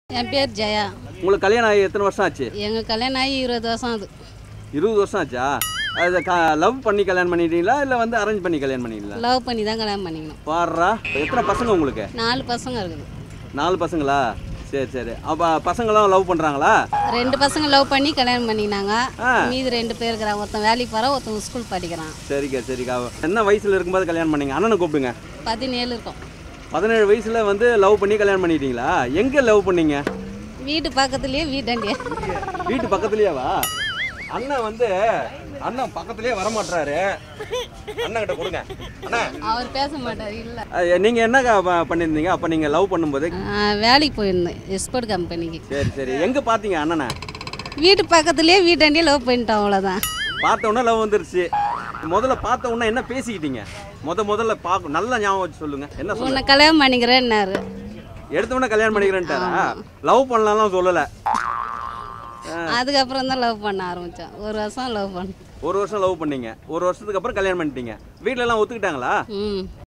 என் பேர் ஜெயா உங்களுக்கு கல்யாணம் ஆகி எத்தனை வருஷம் ஆச்சு எங்கள் கல்யாணம் ஆகி இருபது வருஷம் அது இருபது வருஷம் ஆச்சா அது க லவ் பண்ணி கல்யாணம் பண்ணிட்டீங்களா இல்லை வந்து அரேஞ்ச் பண்ணி கல்யாணம் பண்ணிட்டீங்களா லவ் பண்ணி தான் கல்யாணம் பண்ணிக்கணும் பாடுறா எத்தனை பசங்க உங்களுக்கு நாலு பசங்க இருக்குது நாலு பசங்களா சரி சரி அப்போ பசங்களாம் லவ் பண்ணுறாங்களா ரெண்டு பசங்க லவ் பண்ணி கல்யாணம் பண்ணிக்கினாங்க ஆ. மீதி ரெண்டு பேர் இருக்கிறாங்க ஒருத்தன் வேலைக்கு போகிறான் ஒருத்தன் ஸ்கூல் படிக்கிறான் சரிக்கா சரிக்கா என்ன வயசில் இருக்கும்போது கல்யாணம் பண்ணீங்க அண்ணனை கூப்பிடுங்க பதினேழு இருக்கும் பதினேழு வயசில் வந்து லவ் பண்ணி கல்யாணம் பண்ணிட்டீங்களா எங்கே லவ் பண்ணீங்க வீட்டு பக்கத்துலேயே வீட்டாண்டியே வீட்டு பக்கத்துலயேவா அண்ணன் வந்து அண்ணன் பக்கத்துலயே வர மாட்டாரு அண்ணன் கிட்ட கொடுங்க அண்ணா அவர் பேச மாட்டார் இல்லை அஹ், நீங்க என்ன பண்ணியிருந்தீங்க அப்ப நீங்க லவ் பண்ணும்போது வேலைக்கு போயிருந்தேன் எக்ஸ்போர்ட் கம்பெனிக்கு சரி சரி எங்க பாத்தீங்க அண்ணனை வீட்டு பக்கத்துலேயே வீட்டாண்டியே லவ் பண்ணிட்டோம் அவ்வளோதான் பார்த்த உடனே லவ் வந்துருச்சு முதல்ல பார்த்த உடனே என்ன பேசிக்கிட்டீங்க முத முதல்ல பார்க்க நல்லா ஞாபகம் வச்சு சொல்லுங்க என்ன சொல்ல உன்னை கல்யாணம் பண்ணிக்கிறேன்னாரு எடுத்த உடனே கல்யாணம் பண்ணிக்கிறேன்ட்டாரா லவ் பண்ணலாம் சொல்லல அதுக்கப்புறம் தான் லவ் பண்ண ஆரம்பித்தோம் ஒரு வருஷம் லவ் பண்ணோம் ஒரு வருஷம் லவ் பண்ணீங்க ஒரு வருஷத்துக்கு அப்புறம் கல்யாணம் பண்ணிட்டீங்க வீட்ல எல்லாம் ஒத்துக்கிட்டாங்களா ம்